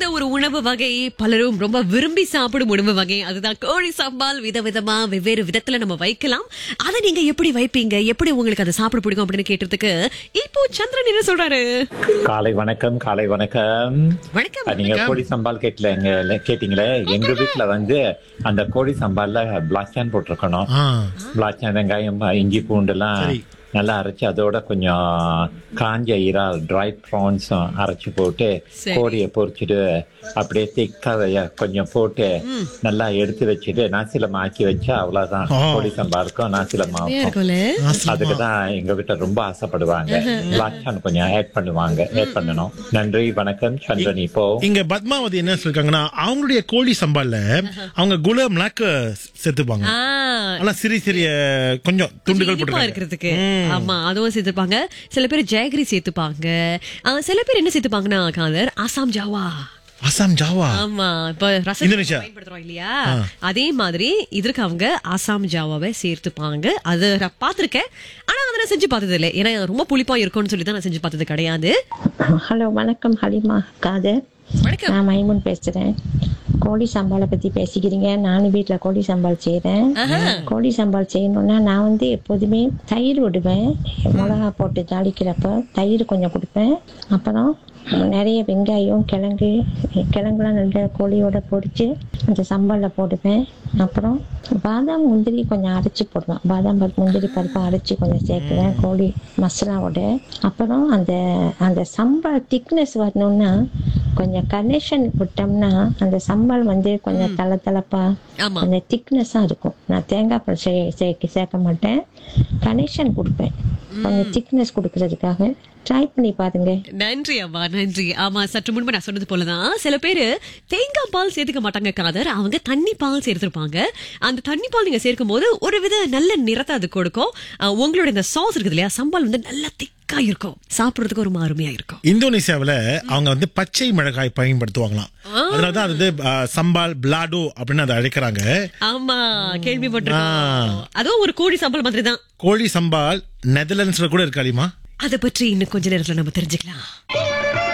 ஒரு உணவு வகை பலரும் ரொம்ப விரும்பி சாப்பிடும் உணவு வகை அதுதான் கோழி சாம்பால் விதவிதமா வெவ்வேறு விதத்துல நம்ம வைக்கலாம் அதை நீங்க எப்படி வைப்பீங்க எப்படி உங்களுக்கு அதை சாப்பிட பிடிக்கும் அப்படின்னு கேட்டதுக்கு இப்போ சந்திரன் என்ன சொல்றாரு காலை வணக்கம் காலை வணக்கம் வணக்கம் நீங்க கோழி சம்பால் கேட்கல எங்க கேட்டீங்களே எங்க வீட்டுல வந்து அந்த கோழி சம்பால்ல பிளாச்சான் போட்டிருக்கணும் ஆ பிளாச்சான் வெங்காயம் இஞ்சி பூண்டு எல்லாம் சரி. நல்லா அரைச்சு அதோட கொஞ்சம் காஞ்ச இறால் ட்ரை ப்ரான்ஸ் அரைச்சு போட்டு சரி. கோழியை பொரிச்சிட்டு அப்படியே திக்கா கொஞ்சம் போட்டு நல்லா எடுத்து வச்சுட்டு நாசிலம் ஆக்கி வச்சா அவ்வளவுதான் ஆ. கோழி சம்பாருக்கும் நாசிலமா நிறைய இருக்கும்ல அதுக்கு தான் எங்க வீட்டுல ரொம்ப ஆசைப்படுவாங்க பிளாச்சான் கொஞ்சம் ஆட் பண்ணுவாங்க ஆட் பண்ணணும் நன்றி வணக்கம் சந்திரன் இப்போ இங்க பத்மாவதி என்ன சொல்லிருக்காங்கன்னா அவங்களுடைய கோழி சம்பால்ல அவங்க குல மிளக்க சேர்த்துப்பாங்க ஆ, ஆனா சிறிய சிறிய கொஞ்சம் துண்டுகள் இனிப்பா போட்டு இருக்கிறதுக்கு ஆமா அதுவும் சேர்த்துப்பாங்க சில பேர் ஜெயகிரி சேர்த்துப்பாங்க ஆ, சில பேர் என்ன சேர்த்துப்பாங்கன்னா காதர் ஆசாம் ஜாவா அசாம் ஜாவா ஆமா இப்ப ரசம் இந்தோனேஷியா. பயன்படுத்துறோம் இல்லையா அதே மாதிரி இதற்கு அவங்க ஆசாம் ஜாவாவை சேர்த்துப்பாங்க அது நான் பார்த்திருக்கேன் ஆனா அதை நான் செஞ்சு பார்த்தது இல்லை ஏன்னா ரொம்ப புளிப்பா இருக்கும்னு சொல்லி தான் நான் செஞ்சு பார்த்தது கிடையாது ஹலோ வணக்கம் ஹலிமா காதர் வணக்கம் நான் மைமுன் பேசுறேன் கோழி சம்பாலை பத்தி பேசிக்கிறீங்க நானும் வீட்ல கோழி சம்பால் செய்றேன் கோழி சம்பால் செய்யணும்னா நான் வந்து எப்போதுமே தயிர் விடுவேன் மிளகா போட்டு தாளிக்கிறப்ப தயிர் கொஞ்சம் கொடுப்பேன் அப்புறம் நிறைய வெங்காயம் கிழங்கு கிழங்குலாம் நல்ல கோழியோட பொரிச்சு அந்த சம்பாலில் போடுவேன் அப்புறம் பாதாம் முந்திரி கொஞ்சம் அரைச்சி போடுவேன் பாதாம் பருப்பு முந்திரி பருப்பு அரைச்சி கொஞ்சம் சேர்க்குவேன் கோழி மசாலாவோட அப்புறம் அந்த அந்த சம்பால் திக்னஸ் வரணும்னா கொஞ்சம் கனெக்ஷன் விட்டோம்னா அந்த சம்பால் வந்து கொஞ்சம் தலை தலப்பா ஆமா கொஞ்சம் திக்னஸாக இருக்கும் நான் தேங்காய் பால் சே சேர்க்க சேர்க்க மாட்டேன் கனெக்ஷன் கொடுப்பேன் கொஞ்சம் திக்னஸ் கொடுக்கறதுக்காக ட்ரை பண்ணி பாருங்க நன்றி அம்மா நன்றி ஆமா சற்று முன்பு நான் சொன்னது போலதான் சில பேரு தேங்காய் பால் சேர்த்துக்க மாட்டாங்க காதர் அவங்க தண்ணி பால் சேர்த்திருப்பாங்க அந்த தண்ணி பால் நீங்க சேர்க்கும் போது ஒரு வித நல்ல நிறத்தை அது கொடுக்கும் அஹ், உங்களோட இந்த சாஸ் இருக்குது இல்லையா சம்பால் வந்து நல்லா திக்கா இருக்கும் சாப்பிடுறதுக்கு ஒரு அருமையா இருக்கும் இந்தோனேசியாவுல அவங்க வந்து பச்சை மிளகாய் பயன்படுத்துவாங்களாம் அதனாலதான் அது வந்து ஆ, சம்பால் பிளாடோ அப்படின்னு அதை அழைக்கிறாங்க ஆமா கேள்விப்பட்டிருக்கோம் அதுவும் ஒரு கோழி சாம்பல் மாதிரி தான் கோழி சம்பால் நெதர்லாண்ட்ஸ்ல கூட இருக்காளிமா அதை பற்றி இன்னும் கொஞ்ச நேரத்துல நம்ம தெரிஞ்சுக்கலாம்